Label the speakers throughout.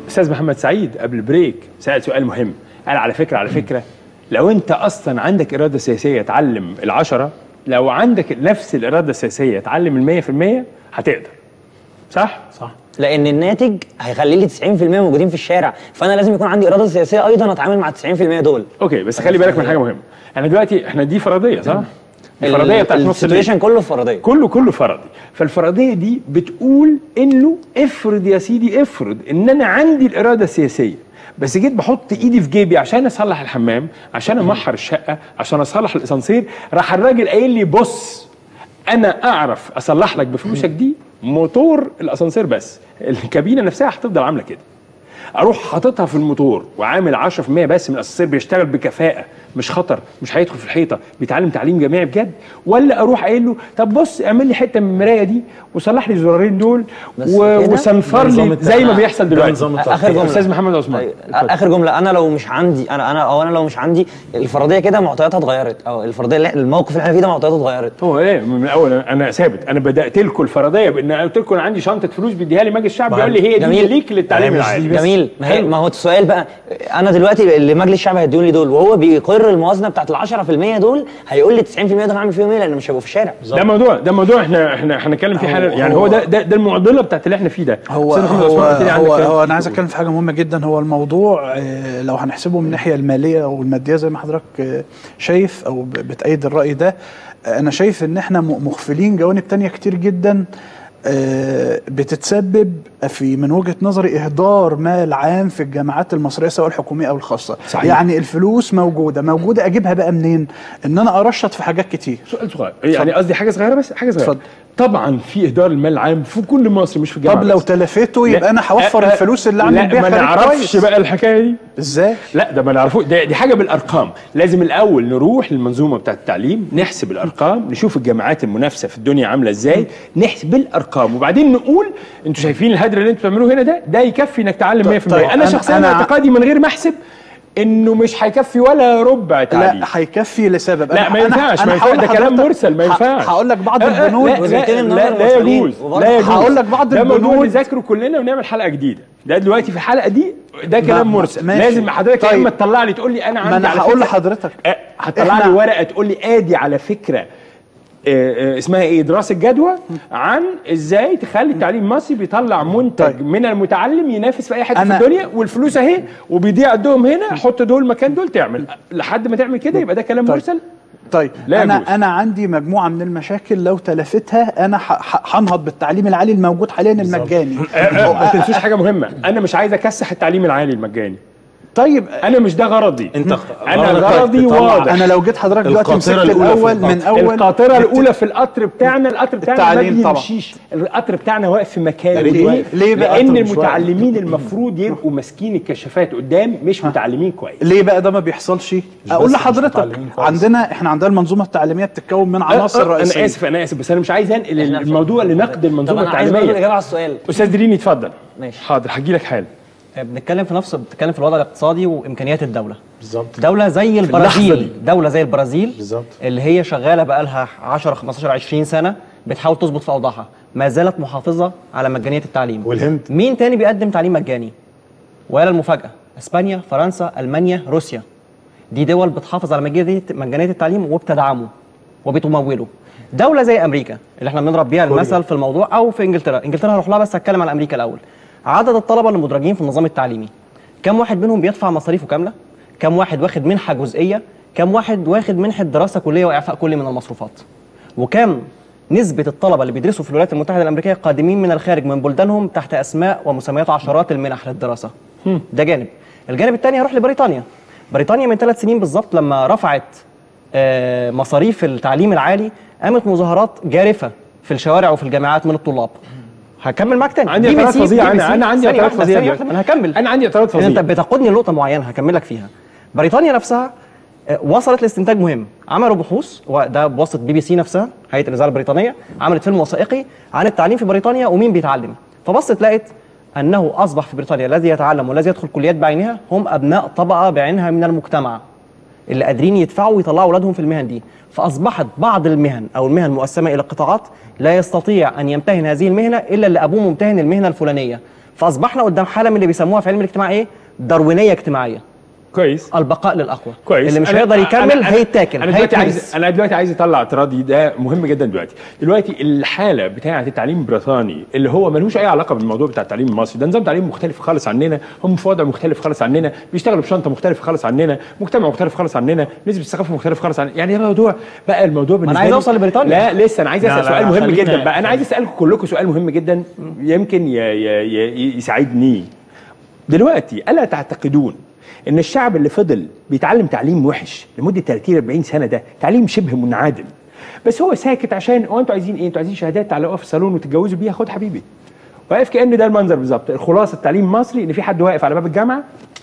Speaker 1: استاذ محمد سعيد قبل البريك سال سؤال مهم قال على فكره على فكره لو انت اصلا عندك اراده سياسيه تعلم العشرة لو عندك نفس الاراده السياسيه تعلم المية في المية هتقدر صح
Speaker 2: صح
Speaker 3: لان الناتج هيخلي لي 90% موجودين في الشارع فانا لازم يكون عندي اراده سياسيه ايضا اتعامل مع 90% دول
Speaker 1: اوكي بس خلي بالك من حاجه مهمه احنا دلوقتي احنا دي فرضيه صح الفرضيه بتاعت نص الليل
Speaker 3: السيتويشن كله فرضيه
Speaker 1: كله كله فرضي فالفرضيه دي بتقول انه افرض يا سيدي افرض ان انا عندي الاراده السياسيه بس جيت بحط ايدي في جيبي عشان اصلح الحمام عشان امحر الشقه عشان اصلح الاسانسير راح الراجل قايل لي بص انا اعرف اصلح لك بفلوسك دي موتور الاسانسير بس الكابينه نفسها هتفضل عامله كده اروح حاططها في الموتور وعامل 10% بس من الاسانسير بيشتغل بكفاءه مش خطر مش هيدخل في الحيطه بيتعلم تعليم جامعي بجد ولا اروح قايل له طب بص اعمل لي حته من المرايه دي وصلح لي الزرارين دول
Speaker 3: بس
Speaker 1: و...
Speaker 3: كده؟
Speaker 1: وصنفر
Speaker 2: ده نظام
Speaker 1: لي زي ما
Speaker 2: التعليم.
Speaker 1: بيحصل
Speaker 2: ده
Speaker 1: دلوقتي
Speaker 2: نظام
Speaker 3: اخر جمله
Speaker 1: استاذ محمد عثمان
Speaker 3: طيب،
Speaker 1: اتفضل.
Speaker 3: اخر جمله انا لو مش عندي انا انا او انا لو مش عندي الفرضيه كده معطياتها اتغيرت او الفرضيه اللي- الموقف اللي احنا فيه ده معطياته اتغيرت
Speaker 1: هو ايه من الاول انا ثابت انا بدات لكم الفرضيه بان انا قلت لكم انا عندي شنطه فلوس بيديها لي مجلس الشعب
Speaker 2: ما
Speaker 1: بيقول لي هي دي
Speaker 3: جميل.
Speaker 1: ليك للتعليم
Speaker 2: ما هي مش
Speaker 1: العالي
Speaker 2: دي بس.
Speaker 3: جميل ما, هي
Speaker 1: حلو.
Speaker 3: ما هو السؤال بقى انا دلوقتي اللي مجلس الشعب هيدوني لي دول وهو بيقر الموازنه بتاعت ال 10% دول هيقول لي 90% دول هعمل فيهم ايه لان مش هيبقوا في الشارع
Speaker 1: ده موضوع ده موضوع احنا احنا هنتكلم فيه حالا يعني هو ده ده, ده المعضله بتاعت اللي احنا فيه ده
Speaker 4: هو
Speaker 1: أستاذ محمد
Speaker 4: هو
Speaker 1: عثمان قلت لي عندك
Speaker 4: هو,
Speaker 1: كلام.
Speaker 4: هو انا عايز اتكلم في حاجه مهمه جدا هو الموضوع آه، لو هنحسبه من الناحيه الماليه او الماديه زي ما حضرتك آه، شايف او ب- بتأيد الراي ده آه، انا شايف ان احنا م- مغفلين جوانب تانية كتير جدا آه، بتتسبب في من وجهه نظري اهدار مال عام في الجامعات المصريه سواء الحكوميه او الخاصه
Speaker 1: صحيح.
Speaker 4: يعني الفلوس موجوده موجوده اجيبها بقى منين ان انا ارشط في حاجات كتير
Speaker 1: سؤال صغير يعني قصدي حاجه صغيره بس حاجه صغيره
Speaker 4: اتفضل.
Speaker 1: طبعا في اهدار المال العام في كل مصر مش في الجامعه
Speaker 4: طب لو
Speaker 1: بس.
Speaker 4: تلفته
Speaker 1: لا،
Speaker 4: يبقى انا هوفر
Speaker 1: أ- أ-
Speaker 4: الفلوس اللي
Speaker 1: لا
Speaker 4: اعمل بيها
Speaker 1: ما
Speaker 4: خارج
Speaker 1: نعرفش
Speaker 4: كويس
Speaker 1: بقى الحكايه دي
Speaker 4: ازاي
Speaker 1: لا ده ما نعرفوش ده دي حاجه بالارقام لازم الاول نروح للمنظومه بتاعه التعليم نحسب الارقام نشوف الجامعات المنافسه في الدنيا عامله ازاي نحسب الارقام وبعدين نقول انتوا شايفين الهدر اللي انتوا بتعملوه هنا ده ده يكفي انك تعلم 100%
Speaker 4: طيب،
Speaker 1: انا
Speaker 4: أنا-
Speaker 1: شخصيا
Speaker 4: أنا-
Speaker 1: اعتقادي من غير ما احسب انه مش هيكفي ولا ربع تعليم
Speaker 4: لا هيكفي لسبب
Speaker 1: لا
Speaker 4: أنا-
Speaker 1: ما
Speaker 4: أنا-
Speaker 1: ينفعش
Speaker 4: أنا
Speaker 1: ما ينفعش
Speaker 4: هقول
Speaker 1: ده كلام
Speaker 4: لحضرتك-
Speaker 1: مرسل ما
Speaker 4: ه-
Speaker 1: ينفعش
Speaker 4: هقول لك بعض
Speaker 1: آه، آه،
Speaker 4: البنود
Speaker 1: لا
Speaker 3: وزيرتين
Speaker 1: لا,
Speaker 3: النظر
Speaker 1: لا, لا
Speaker 3: المسؤولين.
Speaker 1: يجوز
Speaker 3: وبرضه
Speaker 1: لا يجوز
Speaker 4: هقول لك بعض
Speaker 1: ده موضوع
Speaker 4: البنود.
Speaker 1: نذاكره كلنا ونعمل حلقه جديده ده دلوقتي في الحلقه دي ده كلام
Speaker 4: ما-
Speaker 1: مرسل
Speaker 4: ماشي.
Speaker 1: لازم حضرتك يا
Speaker 4: طيب.
Speaker 1: اما تطلع لي تقول لي انا عندي
Speaker 4: ما انا
Speaker 1: على
Speaker 4: هقول
Speaker 1: فكرة-
Speaker 4: لحضرتك
Speaker 1: آه، هتطلع لي
Speaker 4: إحنا-
Speaker 1: ورقه تقول لي ادي على فكره آه، آه، اسمها ايه دراسه جدوى عن ازاي تخلي التعليم المصري بيطلع منتج
Speaker 4: طيب.
Speaker 1: من المتعلم ينافس في اي حته في
Speaker 4: أنا-
Speaker 1: الدنيا والفلوس اهي وبيضيع قدهم هنا حط دول مكان دول تعمل لحد ما تعمل كده يبقى ده كلام
Speaker 4: طيب.
Speaker 1: مرسل
Speaker 4: طيب
Speaker 1: لا
Speaker 4: انا
Speaker 1: يجوز.
Speaker 4: انا عندي مجموعه من المشاكل لو تلفتها انا ح- ح- هنهض بالتعليم العالي الموجود حاليا المجاني
Speaker 1: آه، آه، ما تنسوش حاجه مهمه انا مش عايز اكسح التعليم العالي المجاني
Speaker 4: طيب
Speaker 1: انا مش ده غرضي
Speaker 2: انت
Speaker 1: انا
Speaker 2: غرضك
Speaker 1: غرضي
Speaker 2: تطلع
Speaker 1: واضح
Speaker 4: انا لو جيت حضرتك دلوقتي
Speaker 2: القاطرة
Speaker 4: مسكت
Speaker 2: الأولى في
Speaker 4: الاول من
Speaker 2: القطر.
Speaker 4: اول
Speaker 1: القاطره الاولى في القطر بتاعنا القطر بتاعنا ما
Speaker 4: التعليم طبعا.
Speaker 1: بيمشيش القطر بتاعنا واقف في مكانه
Speaker 4: ليه؟
Speaker 1: دلوقتي.
Speaker 4: ليه بقى
Speaker 1: لان
Speaker 4: القطر مش واقف؟
Speaker 1: المتعلمين المفروض يبقوا ماسكين الكشافات قدام مش متعلمين كويس
Speaker 4: ليه بقى ده ما بيحصلش اقول
Speaker 2: بس مش
Speaker 4: لحضرتك
Speaker 2: متعلمين كويس.
Speaker 4: عندنا احنا عندنا المنظومه التعليميه بتتكون من عناصر
Speaker 1: أه، أه،
Speaker 4: رئيسيه
Speaker 1: انا اسف انا اسف بس انا مش عايز انقل
Speaker 3: إحنا-
Speaker 1: الموضوع لنقد
Speaker 3: طب
Speaker 1: المنظومه
Speaker 3: انا عايز برضه
Speaker 1: التعليميه
Speaker 3: الاجابه على السؤال
Speaker 1: استاذ دريني اتفضل
Speaker 3: ماشي.
Speaker 1: حاضر هجي لك حالا
Speaker 5: بنتكلم في نفس بنتكلم في الوضع الاقتصادي وامكانيات الدوله
Speaker 2: بالظبط
Speaker 5: دوله زي
Speaker 2: اللحظة
Speaker 5: البرازيل
Speaker 2: دي.
Speaker 5: دوله زي البرازيل
Speaker 2: بالظبط.
Speaker 5: اللي هي شغاله بقى لها 10 15 20 سنه بتحاول تظبط في اوضاعها ما زالت محافظه على مجانيه التعليم
Speaker 2: والهند.
Speaker 5: مين تاني بيقدم تعليم مجاني ولا المفاجاه اسبانيا فرنسا المانيا روسيا دي دول بتحافظ على مجانيه مجانيه التعليم وبتدعمه وبتموله دوله زي امريكا اللي احنا بنضرب بيها المثل في الموضوع او في انجلترا انجلترا هروح لها بس هتكلم على امريكا الاول عدد الطلبه اللي مدرجين في النظام التعليمي كم واحد منهم بيدفع مصاريفه كامله كم واحد واخد منحه جزئيه كم واحد واخد منحه دراسه كليه واعفاء كلي من المصروفات وكم نسبة الطلبة اللي بيدرسوا في الولايات المتحدة الأمريكية قادمين من الخارج من بلدانهم تحت أسماء ومسميات عشرات المنح للدراسة ده جانب الجانب الثاني هروح لبريطانيا بريطانيا من ثلاث سنين بالظبط لما رفعت آه، مصاريف التعليم العالي قامت مظاهرات جارفة في الشوارع وفي الجامعات من الطلاب هكمل معاك تاني
Speaker 1: عندي
Speaker 5: BBC
Speaker 1: اعتراض فظيع
Speaker 5: BBC
Speaker 1: انا انا عندي
Speaker 5: ثانية
Speaker 1: اعتراض
Speaker 5: واحدة،
Speaker 1: فظيع
Speaker 5: ثانية
Speaker 1: دلوقتي.
Speaker 5: واحدة، أنا هكمل
Speaker 1: انا عندي اعتراض
Speaker 5: إذا
Speaker 1: فظيع
Speaker 5: انت بتقودني لنقطه معينه هكمل لك فيها بريطانيا نفسها آه، وصلت لاستنتاج مهم عملوا بحوث وده بواسطه بي بي سي نفسها هيئه الاذاعه البريطانيه عملت فيلم وثائقي عن التعليم في بريطانيا ومين بيتعلم فبصت لقت انه اصبح في بريطانيا الذي يتعلم والذي يدخل كليات بعينها هم ابناء طبقه بعينها من المجتمع اللي قادرين يدفعوا ويطلعوا اولادهم في المهن دي فاصبحت بعض المهن او المهن المقسمه الى قطاعات لا يستطيع ان يمتهن هذه المهنه الا اللي ابوه ممتهن المهنه الفلانيه فاصبحنا قدام حاله من اللي بيسموها في علم الاجتماع ايه داروينيه اجتماعيه
Speaker 1: كويس
Speaker 5: البقاء للاقوى
Speaker 1: كويس
Speaker 5: اللي مش
Speaker 1: أنا-
Speaker 5: هيقدر يكمل
Speaker 1: أنا- أنا-
Speaker 5: هيتاكل
Speaker 1: انا دلوقتي عايز
Speaker 5: هيتحبس.
Speaker 1: انا دلوقتي عايز اطلع اعتراضي ده مهم جدا دلوقتي دلوقتي الحاله بتاعه التعليم البريطاني اللي هو ملوش اي علاقه بالموضوع بتاع التعليم المصري ده نظام تعليم مختلف خالص عننا هم في وضع مختلف خالص عننا بيشتغلوا بشنطه مختلفه خالص عننا مجتمع مختلف خالص عننا نسبه الثقافه مختلفه خالص عننا يعني الموضوع بقى الموضوع بالنسبه
Speaker 5: عايز
Speaker 1: لي-
Speaker 5: أوصل لبريطانيا.
Speaker 1: لا لسه انا عايز
Speaker 2: لا،
Speaker 1: اسال
Speaker 2: لا،
Speaker 1: سؤال
Speaker 2: لا،
Speaker 1: مهم
Speaker 2: خلينا-
Speaker 1: جدا بقى انا عايز اسالكم كلكم سؤال مهم جدا يمكن ي- ي- ي- يساعدني دلوقتي الا تعتقدون ان الشعب اللي فضل بيتعلم تعليم وحش لمده 30 40 سنه ده تعليم شبه منعدم بس هو ساكت عشان هو انتوا عايزين ايه انتوا عايزين شهادات تعلقوها في الصالون وتتجوزوا بيها خد حبيبي واقف كان ده المنظر بالظبط الخلاصه التعليم المصري ان في حد واقف على باب الجامعه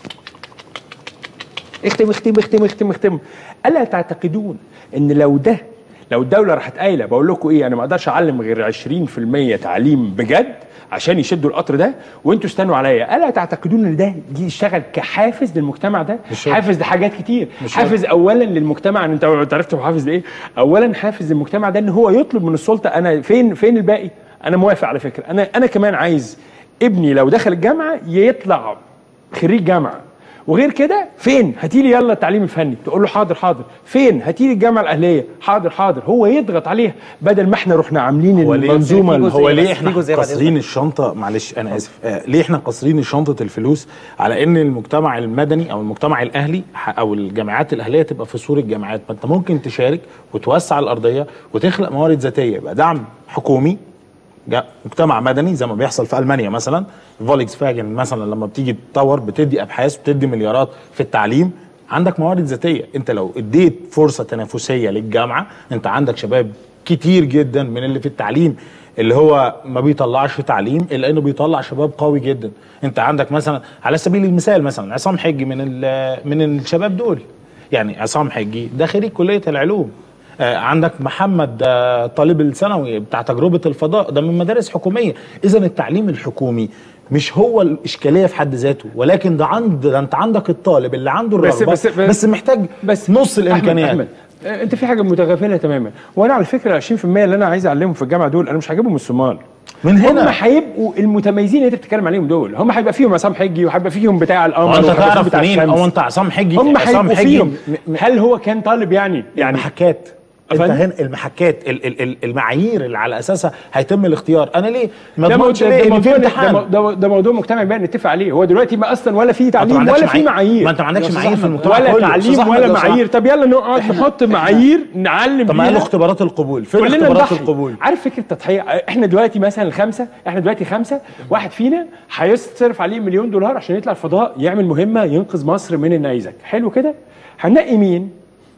Speaker 1: اختم اختم اختم اختم اختم الا تعتقدون ان لو ده لو الدوله راحت قايله بقول لكم ايه انا ما اقدرش اعلم غير 20% تعليم بجد عشان يشدوا القطر ده وانتوا استنوا عليا الا تعتقدون ان ده يجي يشتغل كحافز للمجتمع ده
Speaker 2: مش هو.
Speaker 1: حافز لحاجات كتير
Speaker 2: مش هو.
Speaker 1: حافز اولا للمجتمع ان انت عرفت هو حافز لايه اولا حافز للمجتمع ده ان هو يطلب من السلطه انا فين فين الباقي انا موافق على فكره انا انا كمان عايز ابني لو دخل الجامعه يطلع خريج جامعه وغير كده فين هاتي لي يلا التعليم الفني تقول له حاضر حاضر فين هاتي لي الجامعه الاهليه حاضر حاضر هو يضغط عليها بدل ما احنا رحنا عاملين
Speaker 2: هو ليه
Speaker 1: المنظومه
Speaker 5: في
Speaker 1: ال-
Speaker 5: جزء-
Speaker 2: هو
Speaker 5: بس
Speaker 2: ليه
Speaker 5: في
Speaker 2: احنا
Speaker 5: جزئية بعد
Speaker 2: قاصرين الشنطه معلش انا اسف آه ليه احنا قاصرين شنطه الفلوس على ان المجتمع المدني او المجتمع الاهلي ح- او الجامعات الاهليه تبقى في صوره جامعات ما انت ممكن تشارك وتوسع الارضيه وتخلق موارد ذاتيه يبقى دعم حكومي جا- مجتمع مدني زي ما بيحصل في المانيا مثلا فولكس فاجن مثلا لما بتيجي تطور بتدي ابحاث بتدي مليارات في التعليم عندك موارد ذاتيه انت لو اديت فرصه تنافسيه للجامعه انت عندك شباب كتير جدا من اللي في التعليم اللي هو ما بيطلعش تعليم الا انه بيطلع شباب قوي جدا انت عندك مثلا على سبيل المثال مثلا عصام حجي من ال- من الشباب دول يعني عصام حجي ده خريج كليه العلوم آه، عندك محمد آه، طالب الثانوي بتاع تجربه الفضاء ده من مدارس حكوميه اذا التعليم الحكومي مش هو الاشكاليه في حد ذاته ولكن ده عند ده انت عندك الطالب اللي عنده
Speaker 1: بس-
Speaker 2: الرغبه
Speaker 1: بس-
Speaker 2: بس,
Speaker 1: بس-
Speaker 2: بس محتاج
Speaker 1: بس
Speaker 2: نص
Speaker 1: أحمد-
Speaker 2: الامكانيات
Speaker 1: أحمد. آه، انت في حاجه متغافله تماما وانا على فكره ال 20% اللي انا عايز اعلمهم في الجامعه دول انا مش هجيبهم من الصومال
Speaker 2: من
Speaker 1: هم
Speaker 2: هنا
Speaker 1: هيبقوا المتميزين اللي انت بتتكلم عليهم دول هم هيبقى فيهم عصام حجي وهيبقى فيهم بتاع القمر
Speaker 2: وانت
Speaker 1: وهيبقى فيهم
Speaker 2: تعرف
Speaker 1: بتاع
Speaker 2: منين
Speaker 1: الشمس.
Speaker 2: او انت عصام حجي
Speaker 1: هم
Speaker 2: عصام
Speaker 1: هيبقوا
Speaker 2: حجي
Speaker 1: فيهم
Speaker 2: م- م-
Speaker 1: هل هو كان طالب يعني يعني
Speaker 2: المحكات انت
Speaker 1: أفندم؟
Speaker 2: هنا المحكات ال- ال- ال- المعايير اللي على اساسها هيتم الاختيار انا ليه ما
Speaker 1: ده
Speaker 2: اضمنش
Speaker 1: موضوع
Speaker 2: ليه
Speaker 1: ده
Speaker 2: ان في
Speaker 1: موضوع
Speaker 2: امتحان
Speaker 1: ده, ده, ده موضوع مجتمعي بقى نتفق عليه هو دلوقتي ما اصلا ولا في
Speaker 2: ما انت ما
Speaker 1: تعليم
Speaker 2: عندكش
Speaker 1: ولا في معايير
Speaker 2: ما انت ما عندكش
Speaker 4: أستاذ
Speaker 2: معايير في
Speaker 4: أحمد،
Speaker 2: المجتمع
Speaker 1: ولا
Speaker 2: كله
Speaker 1: تعليم
Speaker 4: أستاذ
Speaker 1: ولا
Speaker 4: أحمد لو
Speaker 1: معايير طب يلا نقعد نحط معايير نعلم
Speaker 2: طب ما قالوا
Speaker 1: بيها
Speaker 2: اختبارات القبول فين
Speaker 1: كلنا
Speaker 2: اختبارات
Speaker 1: نضحي
Speaker 2: القبول
Speaker 1: عارف فكره التضحيه احنا دلوقتي مثلا الخمسه احنا دلوقتي خمسه واحد فينا هيصرف عليه مليون دولار عشان يطلع الفضاء يعمل مهمه ينقذ مصر من النيزك حلو كده هنلاقي مين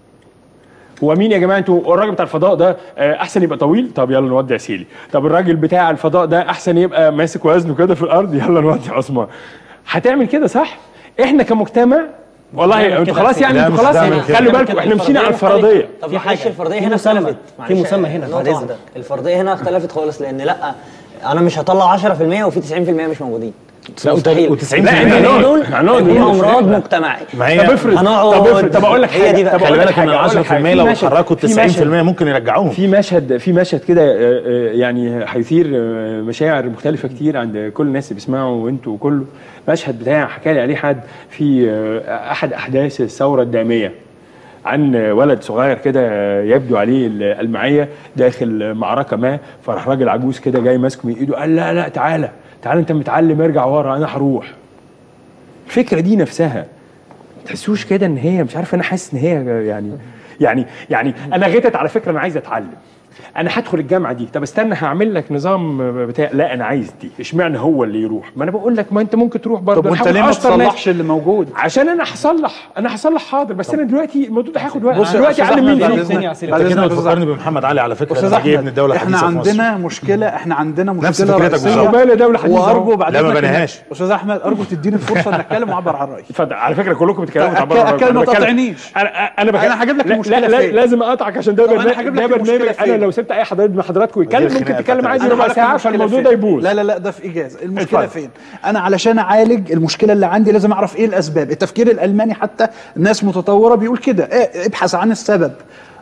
Speaker 1: هو مين يا جماعه انتوا الراجل بتاع الفضاء ده آه، احسن يبقى طويل طب يلا نودي عسيلي طب الراجل بتاع الفضاء ده احسن يبقى ماسك وزنه كده في الارض يلا نودي عثمان هتعمل كده صح احنا كمجتمع والله انتوا خلاص يعني
Speaker 2: لا،
Speaker 1: انتوا
Speaker 2: مش
Speaker 1: خلاص
Speaker 2: هنعمل كده.
Speaker 1: خلوا بالكم احنا مشينا على الفرضيه
Speaker 3: طب
Speaker 5: في
Speaker 3: معلش
Speaker 5: حاجة.
Speaker 3: الفرضيه
Speaker 5: في
Speaker 3: هنا
Speaker 5: مسمى.
Speaker 3: اختلفت
Speaker 5: في
Speaker 3: معلش،
Speaker 5: مسمى هنا،
Speaker 3: نقطة
Speaker 5: بعد
Speaker 3: واحدة.
Speaker 5: إذنك.
Speaker 3: الفرضيه هنا اختلفت خالص لان لا انا مش هطلع 10% وفي 90% مش موجودين
Speaker 2: لا،
Speaker 3: مستحيل.
Speaker 2: وت- و90%
Speaker 3: لا،
Speaker 1: إحنا
Speaker 3: دول-
Speaker 1: هنقعد- هنقعد
Speaker 3: دول
Speaker 1: نقول
Speaker 3: امراض
Speaker 1: مش
Speaker 3: مجتمعيه
Speaker 2: ما هي
Speaker 1: طب افرض
Speaker 3: هنقعد-
Speaker 1: طب افرض طب اقول لك
Speaker 3: هي
Speaker 1: حاجه
Speaker 3: دي بقى.
Speaker 1: طب
Speaker 2: خلي
Speaker 1: أقول لك
Speaker 2: بالك ان
Speaker 1: حاجة،
Speaker 2: ال
Speaker 1: أقول لك حاجة.
Speaker 2: 10%
Speaker 1: في
Speaker 2: لو
Speaker 1: مشهد-
Speaker 2: اتحركوا ال
Speaker 1: في
Speaker 2: 90%
Speaker 1: مشهد-
Speaker 2: ممكن يرجعوهم
Speaker 1: في مشهد في مشهد كده آه، آه، يعني هيثير آه، مشاعر مختلفه كتير عند كل الناس اللي بيسمعوا وانتوا وكله مشهد بتاع حكى لي عليه حد في آه، احد احداث الثوره الداميه عن ولد صغير كده يبدو عليه المعيه داخل معركه ما فراح راجل عجوز كده جاي ماسكه من ايده قال لا لا تعالى تعالى انت متعلم ارجع ورا انا هروح الفكره دي نفسها تحسوش كده ان هي مش عارف انا حاسس ان هي يعني يعني يعني انا غتت على فكره انا عايز اتعلم انا هدخل الجامعه دي طب استنى هعمل لك نظام بتاع لا انا عايز دي اشمعنى هو اللي يروح ما انا بقول لك ما انت ممكن تروح برضه
Speaker 4: طب
Speaker 1: أنا
Speaker 4: وانت
Speaker 1: هاخد
Speaker 4: ليه ما
Speaker 1: أشطر ناس.
Speaker 4: تصلحش اللي موجود
Speaker 1: عشان انا هصلح انا هصلح حاضر بس انا دلوقتي الموضوع ده هياخد وقت
Speaker 4: بص يا
Speaker 1: دلوقتي
Speaker 4: أستاذ
Speaker 1: اعلم
Speaker 4: أحمد،
Speaker 1: مين
Speaker 4: بعد
Speaker 1: فيكم
Speaker 4: إذنك.
Speaker 5: يا عسيري.
Speaker 4: بعد
Speaker 2: انت كده
Speaker 4: إذنك يا أستاذ
Speaker 2: بتفكرني
Speaker 4: أحمد.
Speaker 2: بمحمد علي على فكره
Speaker 4: استاذ
Speaker 2: لما جه ابن
Speaker 4: احمد
Speaker 2: الدوله
Speaker 4: احنا
Speaker 2: الحديثه في مصر
Speaker 4: عندنا مشكله احنا عندنا
Speaker 2: نفس
Speaker 4: مشكله
Speaker 2: فكرتك
Speaker 4: رئيسيه
Speaker 2: بالظبط.
Speaker 1: ومالي دولة حديثة
Speaker 4: وارجو
Speaker 1: أهو.
Speaker 4: بعد
Speaker 2: لا، ما
Speaker 4: إذنك إن-
Speaker 2: بناهاش.
Speaker 4: استاذ احمد ارجو تديني الفرصه ان اتكلم واعبر عن رايي
Speaker 1: اتفضل على فكره كلكم بتتكلموا
Speaker 4: أك-
Speaker 1: تعبروا عن
Speaker 4: أك- ما
Speaker 1: رأيكم. أنا
Speaker 4: تقاطعنيش.
Speaker 1: بتكلم- انا انا بك...
Speaker 4: أنا هجيب لك
Speaker 1: لا-
Speaker 4: المشكلة
Speaker 1: لا لا
Speaker 4: فين.
Speaker 1: لازم اقطعك عشان ده
Speaker 4: طب أنا
Speaker 1: برنامج
Speaker 4: هجيب لك
Speaker 1: ده
Speaker 4: المشكلة
Speaker 1: برنامج انا
Speaker 4: فين.
Speaker 1: لو سبت اي حضرتك من حضراتكم يتكلم
Speaker 2: الخناقة
Speaker 1: ممكن تتكلم
Speaker 2: بتاعتك.
Speaker 1: عادي
Speaker 4: أنا
Speaker 1: ربع
Speaker 4: هقول لك
Speaker 1: ساعه
Speaker 4: المشكلة
Speaker 1: فالموضوع
Speaker 4: فين.
Speaker 1: ده يبوظ
Speaker 4: لا لا لا ده في اجازه المشكله
Speaker 1: اتفضل.
Speaker 4: فين انا علشان اعالج المشكله اللي عندي لازم اعرف ايه الاسباب التفكير الالماني حتى ناس متطوره بيقول كده إيه ابحث عن السبب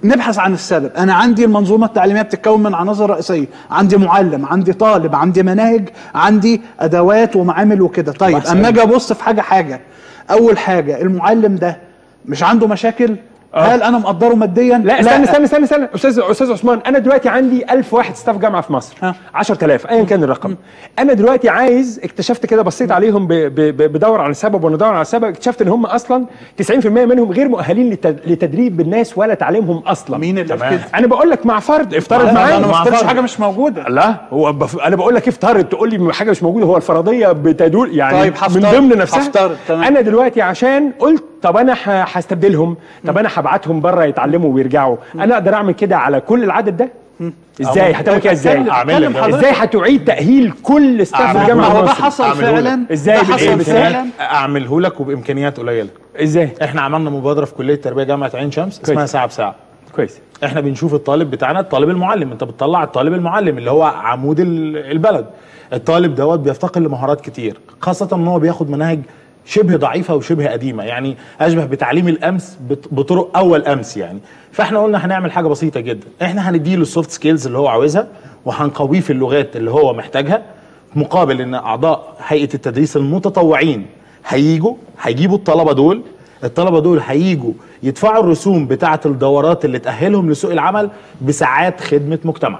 Speaker 4: نبحث عن السبب انا عندي المنظومه التعليميه بتتكون من عناصر رئيسيه عندي معلم عندي طالب عندي مناهج عندي ادوات ومعامل وكده طيب اما اجي ابص في حاجه حاجه اول حاجه المعلم ده مش عنده مشاكل هل انا مقدره ماديا
Speaker 1: لا استنى استنى استنى استنى استاذ استاذ عثمان انا دلوقتي عندي 1000 واحد ستاف جامعه في مصر
Speaker 4: ها.
Speaker 1: 10000 ايا كان الرقم انا دلوقتي عايز اكتشفت كده بصيت عليهم ب- ب- ب- بدور على سبب وانا بدور على سبب اكتشفت ان هم اصلا 90% منهم غير مؤهلين لت- لتدريب الناس ولا تعليمهم اصلا
Speaker 4: مين اللي
Speaker 2: تمام.
Speaker 4: قال كده
Speaker 1: انا بقول لك مع فرد افترض
Speaker 4: لا، لا،
Speaker 1: معايا
Speaker 4: انا ما
Speaker 1: مع
Speaker 4: افترضش
Speaker 1: فرد.
Speaker 4: حاجه مش موجوده
Speaker 1: لا هو بف... انا بقول لك افترض تقول لي حاجه مش موجوده هو الفرضيه بتدل يعني
Speaker 4: طيب،
Speaker 1: من
Speaker 4: هفترض.
Speaker 1: ضمن نفسها
Speaker 4: هفترض، تمام.
Speaker 1: انا دلوقتي عشان قلت طب انا ه- هستبدلهم طب انا هبعتهم بره يتعلموا ويرجعوا انا اقدر اعمل كده على كل العدد ده ازاي هتعمل كده ازاي
Speaker 4: اتكلم-
Speaker 2: أعمل
Speaker 4: اتكلم
Speaker 2: لك.
Speaker 4: حضرتك.
Speaker 1: ازاي هتعيد تاهيل كل ستاف
Speaker 2: أعمل-
Speaker 1: الجامعه
Speaker 4: ما هو ده
Speaker 1: المصري؟
Speaker 4: حصل
Speaker 2: أعمله
Speaker 4: فعلا
Speaker 1: إزاي
Speaker 4: ده
Speaker 1: بالإيه؟
Speaker 4: حصل
Speaker 1: بإمكانيات؟
Speaker 4: فعلا
Speaker 2: اعمله لك وبامكانيات قليله
Speaker 1: ازاي
Speaker 2: احنا عملنا مبادره في كليه التربيه جامعه عين شمس اسمها
Speaker 1: كويس.
Speaker 2: ساعه بساعه
Speaker 1: كويس
Speaker 2: احنا بنشوف الطالب بتاعنا الطالب المعلم انت بتطلع الطالب المعلم اللي هو عمود ال- البلد الطالب دوت بيفتقر لمهارات كتير خاصه ان هو بياخد مناهج شبه ضعيفه وشبه قديمه يعني اشبه بتعليم الامس بط- بطرق اول امس يعني فاحنا قلنا هنعمل حاجه بسيطه جدا احنا هنديله السوفت سكيلز اللي هو عاوزها وهنقويه في اللغات اللي هو محتاجها مقابل ان اعضاء هيئه التدريس المتطوعين هيجوا هيجيبوا الطلبه دول الطلبه دول هيجوا يدفعوا الرسوم بتاعه الدورات اللي تاهلهم لسوق العمل بساعات خدمه مجتمع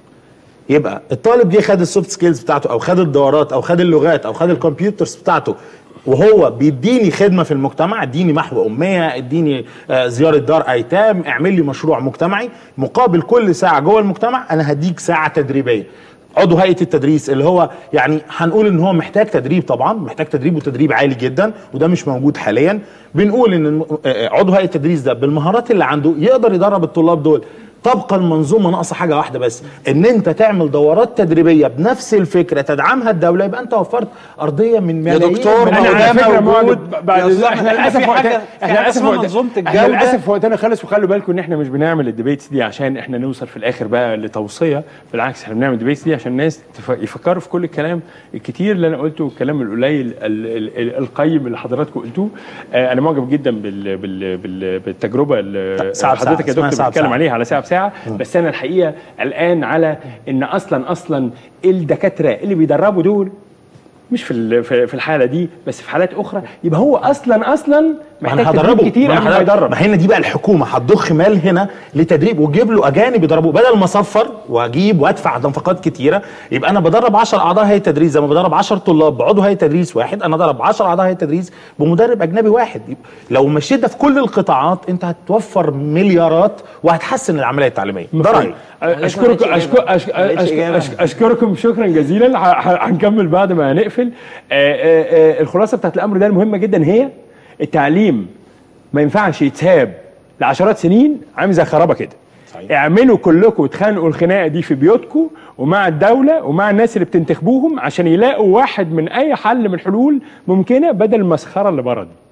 Speaker 2: يبقى الطالب جه خد السوفت سكيلز بتاعته او خد الدورات او خد اللغات او خد الكمبيوترز بتاعته وهو بيديني خدمه في المجتمع اديني محو اميه اديني آه، زياره دار ايتام اعمل لي مشروع مجتمعي مقابل كل ساعه جوه المجتمع انا هديك ساعه تدريبيه عضو هيئه التدريس اللي هو يعني هنقول ان هو محتاج تدريب طبعا محتاج تدريب وتدريب عالي جدا وده مش موجود حاليا بنقول ان الم- آه، عضو هيئه التدريس ده بالمهارات اللي عنده يقدر يدرب الطلاب دول تبقى المنظومه ناقصه حاجه واحده بس ان انت تعمل دورات تدريبيه بنفس الفكره تدعمها الدوله يبقى انت وفرت ارضيه من ملايين
Speaker 4: دكتور،
Speaker 2: من
Speaker 4: ما هو
Speaker 1: انا
Speaker 4: ده
Speaker 1: على فكره
Speaker 4: موجود.
Speaker 1: موجود بعد
Speaker 4: يا أستاذ
Speaker 1: احنا
Speaker 4: أحمد،
Speaker 1: للاسف
Speaker 4: في
Speaker 1: وقتنا
Speaker 4: حاجة- في
Speaker 1: احنا
Speaker 4: حاجة
Speaker 1: للاسف
Speaker 4: اسمها
Speaker 1: وقت-
Speaker 4: منظومة
Speaker 1: احنا
Speaker 4: الجودة.
Speaker 1: للاسف وقتنا خلص وخلوا بالكم ان احنا مش بنعمل الديبيتس دي عشان احنا نوصل في الاخر بقى لتوصيه بالعكس احنا بنعمل الديبيتس دي عشان الناس تف- يفكروا في كل الكلام الكتير اللي انا قلته والكلام القليل ال- ال- ال- القيم اللي حضراتكم قلتوه آه، انا معجب جدا بال بال بال بالتجربه اللي
Speaker 2: ساعة بساعة،
Speaker 1: حضرتك يا
Speaker 2: اسمها
Speaker 1: دكتور
Speaker 2: ساعة
Speaker 1: بتتكلم
Speaker 2: بساعة.
Speaker 1: عليها على ساعه بساعه بس انا الحقيقه قلقان على ان اصلا اصلا الدكاتره اللي بيدربوا دول مش في ال- في في الحاله دي بس في حالات اخرى يبقى هو اصلا اصلا
Speaker 2: ما
Speaker 1: محتاج
Speaker 2: انا
Speaker 1: تدريب
Speaker 2: هدربه
Speaker 1: كتير
Speaker 2: ما
Speaker 1: قبل
Speaker 2: أنا
Speaker 1: ما
Speaker 2: هدرب.
Speaker 1: يدرب
Speaker 2: ما هنا دي بقى الحكومه هتضخ مال هنا لتدريب وتجيب له اجانب يدربوه بدل ما اصفر واجيب وادفع نفقات كتيره يبقى انا بدرب 10 اعضاء هيئه تدريس زي ما بدرب 10 طلاب بعضو هيئه تدريس واحد انا ضرب 10 اعضاء هيئه تدريس بمدرب اجنبي واحد يبقى لو مشيت ده في كل القطاعات انت هتوفر مليارات وهتحسن العمليه التعليميه ده رايي
Speaker 1: اشكركم
Speaker 3: ما لقيتش
Speaker 1: أشكر
Speaker 3: إجابة.
Speaker 1: أشكر
Speaker 3: ما لقيتش
Speaker 1: أشكر
Speaker 3: إجابة.
Speaker 1: أشكر اشكركم شكرا جزيلا ه- ه- هنكمل بعد ما هنقفل آه، آه، آه، الخلاصه بتاعت الامر ده المهمه جدا هي التعليم ما ينفعش يتساب لعشرات سنين عامل زي خرابه كده
Speaker 2: صحيح.
Speaker 1: اعملوا كلكم اتخانقوا الخناقه دي في بيوتكم ومع الدوله ومع الناس اللي بتنتخبوهم عشان يلاقوا واحد من اي حل من حلول ممكنه بدل المسخره اللي بره دي